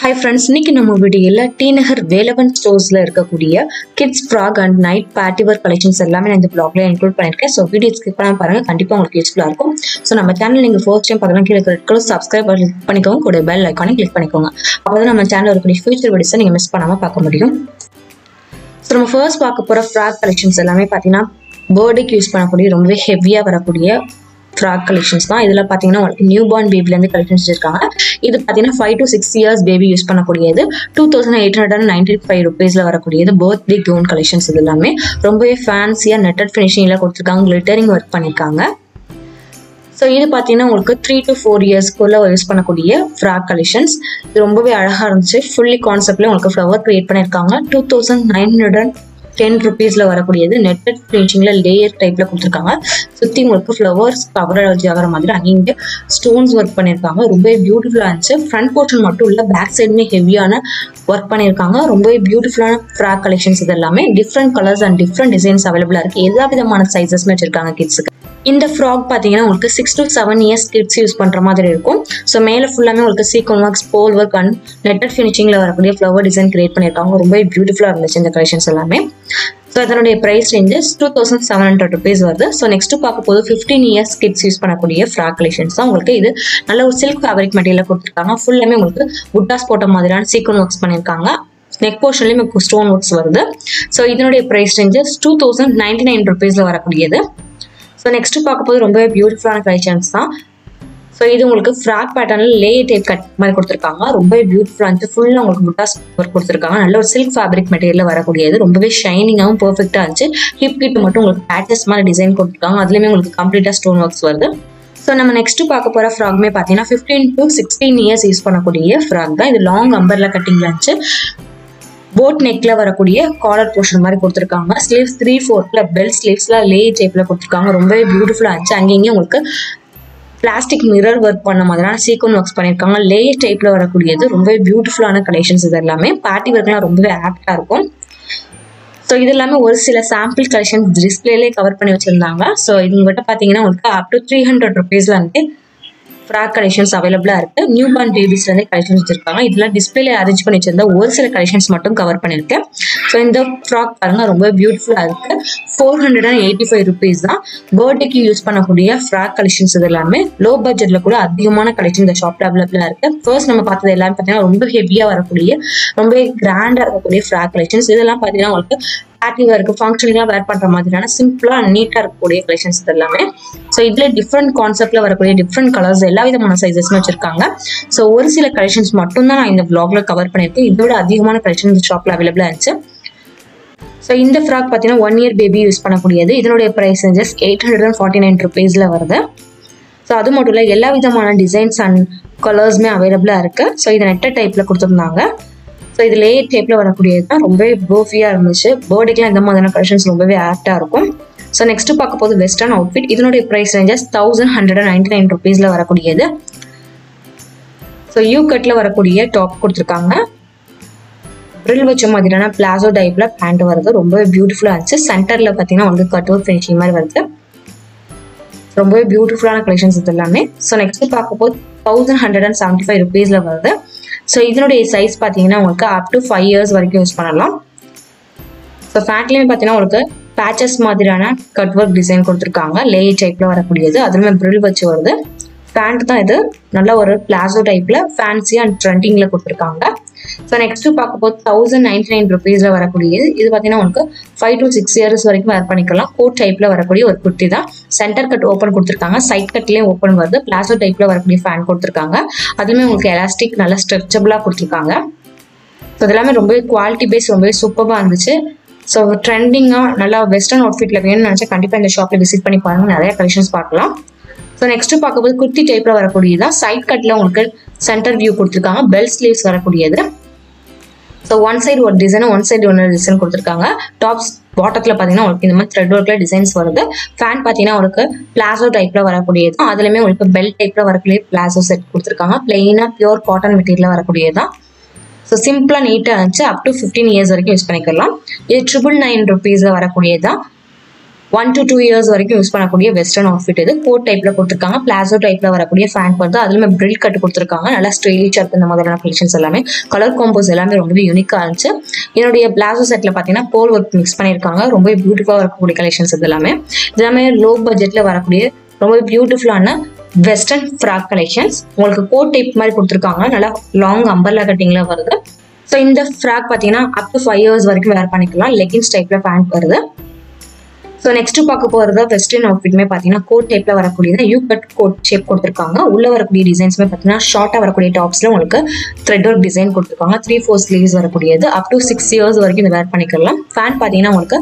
hi friends இன்னைக்கு நம்ம வீடியோவில் டி நகர் வேலவன் ஸ்டோர்ஸில் இருக்கக்கூடிய kids frock and night party wear collections எல்லாமே நான் இந்த பிளாக்ல இன்க்ளூட் பண்ணியிருக்கேன் ஸோ வீடியோ ஸ்கிப் பண்ணாம பாருங்க கண்டிப்பாக உங்களுக்கு யூஸ்ஃபுல்லாக இருக்கும் ஸோ நம்ம சேனல் நீங்கள் ஃபர்ஸ்ட் டைம் பார்க்கலாம் கீழே ரெட் கலர் சப்ஸ்கிரைப் கிளிக் பண்ணிக்கோங்க கூட பெல் ஐக்கானே கிளிக் பண்ணிக்கோங்க அப்போ தான் நம்ம சேனல் இருக்கக்கூடிய ஃபியூச்சர் வீடியோஸை நீங்கள் மிஸ் பண்ணாமல் பார்க்க முடியும் ஸோ நம்ம ஃபர்ஸ்ட் பார்க்க போகிற ஃப்ராக் கலெக்ஷன்ஸ் எல்லாமே பார்த்தீங்கன்னா பர்த்டேக்கு யூஸ் பண்ணக்கூடிய ரொம்பவே ஹெவியாக வரக்கூடிய ஃப்ராக் கலெக்ஷன்ஸ் தான் இதில் பார்த்தீங்கன்னா உங்களுக்கு நியூ பார்ன் பேபிலேருந்து கலெக்ஷன்ஸ் வச்சிருக்காங்க இது பார்த்தீங்கன்னா five to six years baby use பண்ணக்கூடியது two thousand eight hundred and ninety five ருபீஸில் வரக்கூடியது பர்த்டே கவுன் கலெக்ஷன்ஸ் இது எல்லாமே ரொம்பவே ஃபேன்சியாக நெட்டட் ஃபினிஷிங்கில் கொடுத்துருக்காங்க கிளிட்டரிங் ஒர்க் பண்ணியிருக்காங்க ஸோ இது பார்த்தீங்கன்னா உங்களுக்கு த்ரீ டு ஃபோர் இயர்ஸ்க்குள்ள யூஸ் பண்ணக்கூடிய ஃப்ராக் கலெக்ஷன்ஸ் இது ரொம்பவே அழகாக இருந்துச்சு ஃபுல்லி கான்செப்ட்ல உங்களுக்கு ஃப்ளவர் கிரியேட் பண்ணியிருக்காங்க two thousand nine hundred ten ருபீஸில் வரக்கூடியது நெட்டட் ஃபினிஷிங்கில் லேயர் டைப்பில் கொடுத்துருக்காங்க சுற்றி உங்களுக்கு ஃப்ளவர்ஸ் கவரேஜ் ஆகிற மாதிரி அங்கே ஸ்டோன்ஸ் ஒர்க் பண்ணியிருக்காங்க ரொம்பவே பியூட்டிஃபுல்லாக இருந்துச்சு ஃப்ரண்ட் போர்ஷன் மட்டும் இல்லை பேக் சைடுமே ஹெவியான ஒர்க் பண்ணியிருக்காங்க ரொம்பவே பியூட்டிஃபுல்லான ஃப்ராக் கலெக்ஷன்ஸ் இது எல்லாமே different colours and different designs அவைலபிளாக இருக்குது எல்லா விதமான சைஸஸ்மே வச்சிருக்காங்க கிட்ஸுக்கு இந்த ஃப்ராக் பார்த்தீங்கன்னா உங்களுக்கு six to seven years kids use பண்ணுற மாதிரி இருக்கும் ஸோ மேலே ஃபுல்லாமே உங்களுக்கு சீக்கன் ஒர்க்ஸ் போல் ஒர்க் அண்ட் நெட்டட் ஃபினிஷிங்கில் வரக்கூடிய ஃப்ளவர் டிசைன் கிரியேட் பண்ணியிருக்காங்க ரொம்ப பியூட்டிஃபுல்லாக இருந்துச்சு இந்த கலெக்ஷன்ஸ் எல்லாமே ஸோ அதனுடைய price ranges two thousand seven hundred rupees வருது ஸோ நெக்ஸ்ட் பார்க்க போது ஃபிஃப்டீன் இயர்ஸ் கிட்ஸ் யூஸ் பண்ணக்கூடிய ஃப்ராக் கலெக்ஷன்ஸ் தான் உங்களுக்கு இது நல்ல ஒரு சில்க் ஃபேப்ரிக் மெட்டீரியல் கொடுத்துருக்காங்க ஃபுல்லாமே உங்களுக்கு புட்டாஸ் போட்ட மாதிரியான சீக்கன் ஒர்க்ஸ் பண்ணியிருக்காங்க நெக் போர்ஷன்லேயும் உங்களுக்கு ஸ்டோன் ஒர்க்ஸ் வருது ஸோ இதனுடைய price ranges two thousand ninety nine ருபீஸில் வரக்கூடியது ஸோ நெக்ஸ்ட் பார்க்க போது ரொம்பவே பியூட்டிஃபுல்லான கலெக்ஷன்ஸ் தான் ஸோ இது உங்களுக்கு ஃப்ராக் பேட்டர்னில் லே டைப் கட் மாதிரி கொடுத்துருக்காங்க ரொம்பவே பியூட்டிஃபுல்லாக இருந்துச்சு ஃபுல்லாக உங்களுக்கு புட்டாஸ் ஒர்க் கொடுத்துருக்காங்க நல்ல ஒரு சில்க் ஃபேப்ரிக் மெட்டீரியலில் வரக்கூடியது ரொம்பவே ஷைனிங்காகவும் பர்ஃபெக்டாக இருந்துச்சு ஹிப் கிட் மட்டும் உங்களுக்கு பேட்டர்ஸ் மாதிரி டிசைன் கொடுத்துருக்காங்க அதுலேயுமே உங்களுக்கு கம்ப்ளீட்டாக ஸ்டோன் ஒர்க்ஸ் வருது ஸோ நம்ம நெக்ஸ்ட் பார்க்க போகிற ஃப்ராக்மே பார்த்தீங்கன்னா fifteen to sixteen years use பண்ணக்கூடிய ஃப்ராக் தான் இது லாங் அம்பர்ல கட்டிங்ல இருந்துச்சு போட் நெக்ல வரக்கூடிய காலர் போர்ஷன் மாதிரி கொடுத்துருக்காங்க ஸ்லீவ்ஸ் த்ரீ ஃபோர்த்ல பெல் ஸ்லீவ்ஸ்ல லே டைப்ல கொடுத்துருக்காங்க ரொம்பவே பியூட்டிஃபுல்லா இருந்துச்சு அங்கேயும் உங்களுக்கு பிளாஸ்டிக் மிரர் ஒர்க் பண்ண மாதிரியான சீக்வன் ஒர்க்ஸ் பண்ணியிருக்காங்க லே டைப்ல வரக்கூடியது ரொம்பவே பியூட்டிஃபுல்லான கலெக்ஷன்ஸ் இது எல்லாமே பார்ட்டி ஒர்க்லாம் ரொம்பவே ஆப்டா இருக்கும் ஸோ இது எல்லாமே ஒரு சில சாம்பிள் கலெக்ஷன்ஸ் டிஸ்பிளேலே கவர் பண்ணி வச்சிருந்தாங்க ஸோ இவங்ககிட்ட பார்த்தீங்கன்னா உங்களுக்கு அப் டு த்ரீ ஹண்ட்ரட் ருபீஸ்ல வந்து ஃப்ராக் கலெக்ஷன்ஸ் அவைலபிளாக இருக்குது நியூ பார்ன் பேபிஸ்லேருந்து கலெக்ஷன்ஸ் வச்சிருக்காங்க இதெல்லாம் டிஸ்பிளே அரேஞ்ச் பண்ணி வச்சிருந்தா ஒரு சில கலெக்ஷன்ஸ் மட்டும் கவர் பண்ணியிருக்கேன் ஸோ இந்த ஃப்ராக் பாருங்க ரொம்ப பியூட்டிஃபுல்லாக இருக்குது four hundred and eighty five rupees தான் பர்த்டேக்கு யூஸ் பண்ணக்கூடிய ஃப்ராக் கலெக்ஷன்ஸ் இது எல்லாமே லோ பட்ஜெட்டில் கூட அதிகமான கலெக்ஷன் இந்த ஷாப்ல அவைலபிளாக இருக்குது ஃபர்ஸ்ட் நம்ம பார்த்தது எல்லாமே பார்த்தீங்கன்னா ரொம்ப ஹெவியாக வரக்கூடிய ரொம்ப கிராண்டாக இருக்கக்கூடிய ஃப்ராக் கலெக்ஷன்ஸ் இதெல்லாம் பார்த்தீங்கன்னா உங்களுக்கு ஆக்டிவாக இருக்குது ஃபங்க்ஷனிங்காக வேர் பண்ணுற மாதிரியான சிம்பிளாக நீட்டாக இருக்கக்கூடிய கலெக்ஷன்ஸ் இது எல்லாமே ஸோ இதில் டிஃப்ரெண்ட் கான்செப்டில் வரக்கூடிய டிஃப்ரெண்ட் கலர்ஸ் எல்லா விதமான சைஸஸ்மே வச்சிருக்காங்க ஸோ ஒரு சில கலெக்ஷன்ஸ் மட்டும் தான் நான் இந்த ப்ளாக்ல கவர் பண்ணியிருக்கேன் இதோட அதிகமான கலெக்ஷன் இந்த ஷாப்பில் அவைலபிளாக இருந்துச்சு ஸோ இந்த ஃப்ராக் பார்த்தீங்கன்னா ஒன் இயர் பேபி யூஸ் பண்ணக்கூடியது இதனுடைய price just eight hundred and forty nine ருபீஸில் வருது ஸோ அது மட்டும் இல்லை எல்லா விதமான டிசைன்ஸ் அண்ட் கலர்ஸுமே அவைலபிளாக இருக்குது ஸோ இதை நெட்ட டைப்பில் கொடுத்துருந்தாங்க ஸோ இது லேட் டைப்பில் வரக்கூடியது தான் ரொம்பவே போஃபியாக இருந்துச்சு பர்த்டேக்கெலாம் இந்த மாதிரியான கலெக்ஷன்ஸ் ரொம்பவே ஆப்டாக இருக்கும் ஸோ நெக்ஸ்ட் பார்க்க போது வெஸ்டர்ன் அவுட்ஃபிட் இதனுடைய price ranges thousand hundred and ninety nine ருபீஸில் வரக்கூடியது ஸோ யூ கட்டில் வரக்கூடிய டாப் கொடுத்துருக்காங்க ப்ரில் வச்ச மாதிரியான பிளாசோ டைப்பில் பேண்ட் வருது ரொம்பவே பியூட்டிஃபுல்லாக இருந்துச்சு சென்டரில் பார்த்தீங்கன்னா வந்து கட் ஒர்க் ஃபினிஷிங் மாதிரி வருது ரொம்பவே பியூட்டிஃபுல்லான கலெக்ஷன்ஸ் இது எல்லாமே ஸோ நெக்ஸ்ட் பார்க்க போது thousand hundred and seventy five ருபீஸில் வருது ஸோ இதனுடைய சைஸ் பார்த்தீங்கன்னா உங்களுக்கு அப் டு ஃபைவ் இயர்ஸ் வரைக்கும் யூஸ் பண்ணலாம் ஸோ ஃபேட்லேயுமே பார்த்தீங்கன்னா உங்களுக்கு பேச்சஸ் மாதிரியான கட் ஒர்க் டிசைன் கொடுத்துருக்காங்க லே டைப்பில் வரக்கூடியது அதுவுமே ப்ரில் வச்சு வருது பேண்ட் தான் இது நல்ல ஒரு பிளாசோ டைப்பில் ஃபேன்சி அண்ட் ட்ரெண்டிங்கில் கொடுத்துருக்காங்க ஸோ நெக்ஸ்ட் பார்க்க போது தௌசண்ட் நைன்டி நைன் ருபீஸில் வரக்கூடியது இது பார்த்தீங்கன்னா உங்களுக்கு ஃபைவ் டு சிக்ஸ் இயர்ஸ் வரைக்கும் வேர் பண்ணிக்கலாம் கோட் டைப்பில் வரக்கூடிய ஒரு குர்த்தி தான் சென்டர் கட் ஓப்பன் கொடுத்துருக்காங்க சைட் கட்லேயும் ஓப்பன் வருது பிளாசோ டைப்பில் வரக்கூடிய ஃபேன் கொடுத்துருக்காங்க அதுவுமே உங்களுக்கு எலாஸ்டிக் நல்லா ஸ்ட்ரெச்சபிளாக கொடுத்துருக்காங்க ஸோ இதெல்லாமே ரொம்பவே குவாலிட்டி பேஸ் ரொம்பவே சூப்பராக இருந்துச்சு ஸோ ட்ரெண்டிங்காக நல்லா வெஸ்டர்ன் அவுட்ஃபிட்டில் வேணும்னு நினச்சா கண்டிப்பாக இந்த ஷாப்பில் விசிட் பண்ணி பாருங்க நிறைய கலெக்ஷன்ஸ் பார்க்கலாம் ஸோ நெக்ஸ்ட் பார்க்கும்போது குர்த்தி டைப்பில் வரக்கூடியதான் சைட் கட்டில் உங்களுக்கு சென்டர் வியூ கொடுத்துருக்காங்க பெல் ஸ்லீவ்ஸ் வரக்கூடியது ஸோ ஒன் சைடு ஒரு டிசைன் ஒன் சைடு ஒன்று டிசைன் கொடுத்துருக்காங்க டாப்ஸ் பாட்டத்தில் பார்த்தீங்கன்னா உங்களுக்கு இந்த மாதிரி த்ரெட் ஒர்க்கில் டிசைன்ஸ் வருது ஃபேன் பார்த்தீங்கன்னா உங்களுக்கு பிளாசோ டைப்பில் வரக்கூடியது அதுலேயுமே உங்களுக்கு பெல் டைப்பில் வரக்கூடிய பிளாசோ செட் கொடுத்துருக்காங்க பிளெயினாக பியூர் காட்டன் மெட்டீரியல் வரக்கூடியது தான் ஸோ சிம்பிளாக நீட்டாக இருந்துச்சு அப் டு ஃபிஃப்டீன் இயர்ஸ் வரைக்கும் யூஸ் பண்ணிக்கலாம் இது ட்ரிபிள் நைன் ருபீஸில் வரக்கூடியது தான் ஒன் டு டூ இயர்ஸ் வரைக்கும் யூஸ் பண்ணக்கூடிய வெஸ்டர்ன் அவுட்ஃபிட் இது கோட் டைப்ல கொடுத்துருக்காங்க பிளாசோ டைப்ல வரக்கூடிய ஃபேண்ட் வருது அதுலயுமே பிரில் கட் கொடுத்துருக்காங்க நல்லா ஸ்டைலிஷ் இருக்கு இந்த மாதிரியான கலெக்ஷன்ஸ் எல்லாமே கலர் காம்போஸ் எல்லாமே ரொம்பவே யூனிக்கா இருந்துச்சு என்னுடைய பிளாசோ செட்ல பாத்தீங்கன்னா போல் ஒர்க் மிக்ஸ் பண்ணியிருக்காங்க ரொம்ப பியூட்டிஃபுல்லா இருக்கக்கூடிய கலெக்ஷன்ஸ் இது எல்லாமே இது எல்லாமே லோ பட்ஜெட்ல வரக்கூடிய ரொம்ப பியூட்டிஃபுல்லான வெஸ்டர்ன் ஃப்ராக் கலெக்ஷன்ஸ் உங்களுக்கு கோட் டைப் மாதிரி கொடுத்துருக்காங்க நல்லா லாங் அம்பர்லா கட்டிங்ல வருது ஸோ இந்த ஃப்ராக் பார்த்தீங்கன்னா அப் டு ஃபைவ் இயர்ஸ் வரைக்கும் வேர் பண்ணிக்கலாம் லெகின்ஸ் டைப்ல பேண்ட் வருது ஸோ நெக்ஸ்ட் பார்க்க போகிறது வெஸ்டர்ன் அவுட்ஃபிட்மே பார்த்தீங்கன்னா கோட் டைப்ல வரக்கூடியது யூ கட் கோட் ஷேப் கொடுத்துருக்காங்க உள்ள வரக்கூடிய டிசைன்ஸ்மே பார்த்தீங்கன்னா ஷார்ட்டாக வரக்கூடிய டாப்ஸ்ல உங்களுக்கு த்ரெட் ஒர்க் டிசைன் கொடுத்துருக்காங்க த்ரீ ஃபோர் ஸ்லீவ்ஸ் வரக்கூடியது அப் டு சிக்ஸ் இயர்ஸ் வரைக்கும் இந்த வேர் பண்ணிக்கலாம் ஃபேன் பார்த்தீங்கன்னா உங்களுக்கு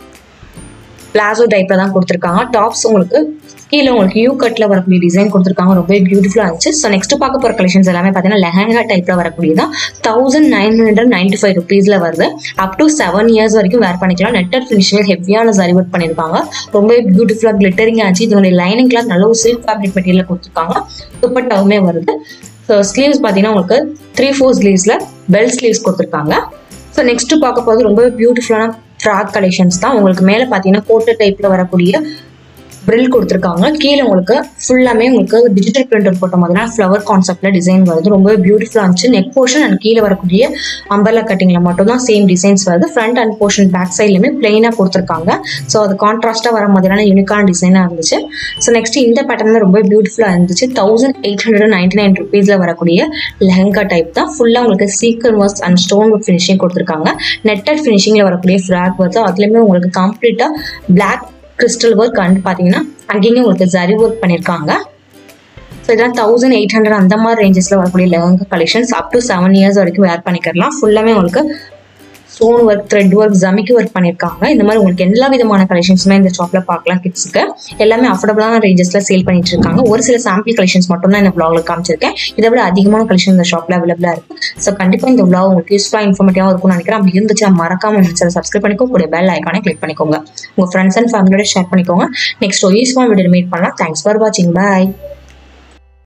பிளாசோ டைப்ல தான் கொடுத்துருக்காங்க டாப்ஸ் உங்களுக்கு கீழே உங்களுக்கு யூ கட்ல வரக்கூடிய டிசைன் கொடுத்துருக்காங்க ரொம்ப பியூட்டிஃபுல்லா இருந்துச்சு ஸோ நெக்ஸ்ட் பார்க்க போற கலெக்ஷன்ஸ் எல்லாமே பார்த்தீங்கன்னா லெஹங்கா டைப்ல வரக்கூடியதான் thousand nine hundred ninety five ருபீஸ்ல வருது அப் டு செவன் இயர்ஸ் வரைக்கும் வேர் பண்ணிக்கலாம் நெட்டட் ஃபினிஷிங் ஹெவியான சரி ஒர்க் பண்ணியிருக்காங்க ரொம்ப பியூட்டிஃபுல்லா கிளிட்டரிங் ஆச்சு இதனுடைய லைனிங் கிளாத் நல்ல ஒரு சில்க் ஃபேப்ரிக் மெட்டீரியல் கொடுத்துருக்காங்க துப்பட்டாவுமே வருது ஸோ ஸ்லீவ்ஸ் பார்த்தீங்கன்னா உங்களுக்கு த்ரீ ஃபோர் ஸ்லீவ்ஸ்ல பெல் ஸ்லீவ்ஸ் கொடுத்துருக்காங்க ஸோ நெக்ஸ்ட் பார்க்க போகிறது ரொம்ப பியூட்டிஃபுல்லான ஃப்ராக் கலெக்ஷன்ஸ் தான் உங்களுக்கு மேலே பார்த்தீங்கன்னா கோட்டை டைப்பில் வரக்கூடிய பிரில் கொடுத்துருக்காங்க கீழே உங்களுக்கு ஃபுல்லாமே உங்களுக்கு டிஜிட்டல் பிரிண்டர் போட்ட மாதிரிலாம் ஃப்ளவர் கான்செப்ட்ல டிசைன் வருது ரொம்ப பியூட்டிஃபுல்லாக இருந்துச்சு நெக் போர்ஷன் அண்ட் கீழே வரக்கூடிய அம்பர்லா கட்டிங்ல மட்டும் தான் சேம் டிசைன்ஸ் வருது ஃப்ரண்ட் அண்ட் போர்ஷன் பேக் சைட்லையுமே பிளெயினாக கொடுத்துருக்காங்க ஸோ அது கான்ட்ராஸ்டாக வர மாதிரியான யூனிக்கான டிசைனாக இருந்துச்சு ஸோ நெக்ஸ்ட் இந்த பேட்டர்ன் ரொம்ப பியூட்டிஃபுல்லாக இருந்துச்சு thousand eight hundred ninety nine ருபீஸில் வரக்கூடிய லெஹங்கா டைப் தான் ஃபுல்லாக உங்களுக்கு சீக்கர் work and stone work finishing கொடுத்துருக்காங்க நெட்டட் ஃபினிஷிங்கில் வரக்கூடிய ஃப்ராக் வருது அதுலேயுமே உங்களுக்கு கம்ப்ளீட்டாக பிளாக் கிறிஸ்டல் ஒர்க் அண்ட் பார்த்தீங்கன்னா அங்கேயும் உங்களுக்கு ஜரி ஒர்க் பண்ணியிருக்காங்க ஸோ இதெல்லாம் தௌசண்ட் எயிட் ஹண்ட்ரட் அந்த மாதிரி ரேஞ்சஸில் வரக்கூடிய lehenga collections up to seven years வரைக்கும் வேர் பண்ணிக்கலாம் ஃபுல்லாமே உங்களுக்கு ஸ்டோன் ஒர்க் த்ரெட் ஒர்க் ஜமிக்கி ஒர்க் பண்ணியிருக்காங்க இந்த மாதிரி உங்களுக்கு எல்லா விதமான கலெக்ஷன்ஸுமே இந்த ஷாப்பில் பார்க்கலாம் கிட்ஸுக்கு எல்லாமே அஃபோர்டபுளான ரேஞ்சஸில் சேல் பண்ணிட்டு இருக்காங்க ஒரு சில சாம்பிள் கலெக்ஷன்ஸ் மட்டும் தான் இந்த vlogல காமிச்சிருக்கேன் இதை விட அதிகமான கலெக்ஷன் இந்த ஷாப்பில் அவைலபிளாக இருக்கு ஸோ கண்டிப்பாக இந்த vlog உங்களுக்கு யூஸ்ஃபுல்லாக இன்ஃபர்மேட்டிவாக இருக்கும்னு நினைக்கிறேன் அப்படி இருந்துச்சு மறக்காம சேனல் சப்ஸ்கிரைப் பண்ணிக்கோ கூட பெல் ஐக்கானே கிளிக் பண்ணிக்கோங்க உங்கள் ஃப்ரெண்ட்ஸ் அண்ட் ஃபேமிலியோட ஷேர் பண்ணிக்கோங்க நெக்ஸ்ட் யூஸ்ஃபுல்லான வீடியோ மீட் பண்ணலாம் தேங்க்ஸ் ஃபார் வாட்சிங் பாய்